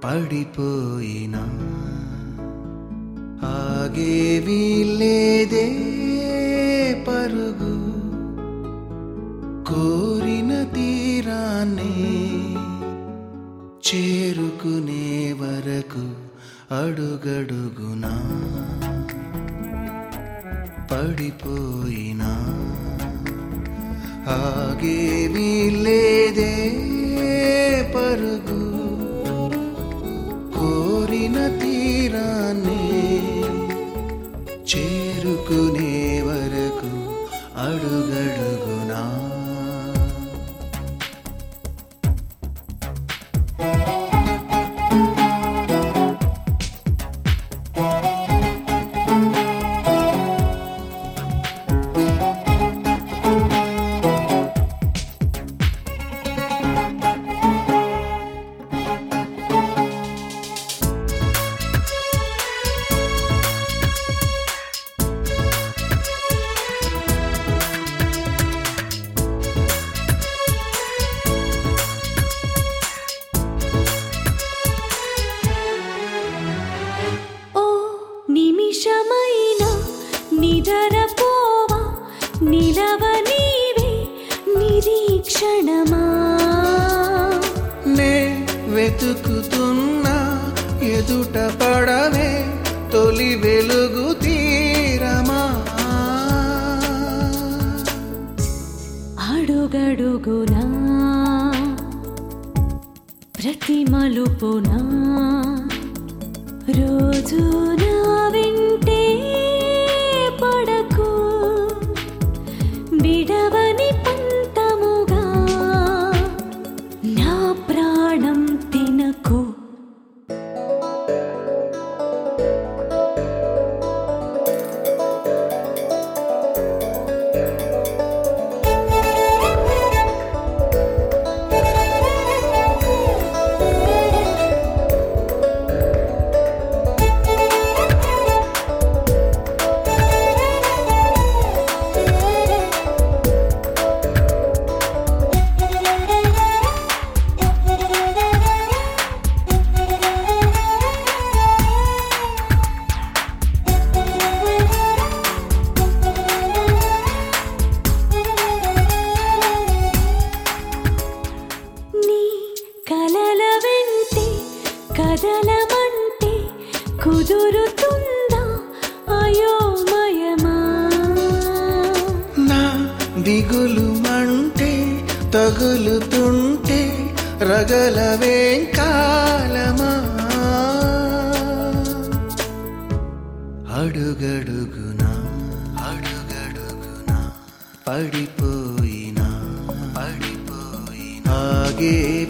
పడిపోయినా ఆగేవి లేదే పరుగు కోరిన తీరాన్ని చేరుకునే వరకు అడుగడుగునా పడిపోయినా ఆగేవి లేదే పరుగు కోరిన తీరాన్ని చేరుకునే వరకు అడుగడుగునా ఓ నిమిషమైన నిదరపోవా నిలవ నీవే నిరీక్షణమా నే వెతుకుతున్నా ఎదుట పడవే తొలి వెలుగు తీరమా అడుగడుగునా ప్రతి మలుపునా రోజు నా వెంటే పడకు విడవని పంతముగా నా ప్రాణం తినకు నీ కలల వెంటే కదలమంటే కుదురుతుందా అయోమయమా నా దిగులు మంటే తగులుతుంటే రగలవేం కాలమా అడుగడుగునా అడుగడుగునా పడిపోయినా పడిపోయినా ఆగే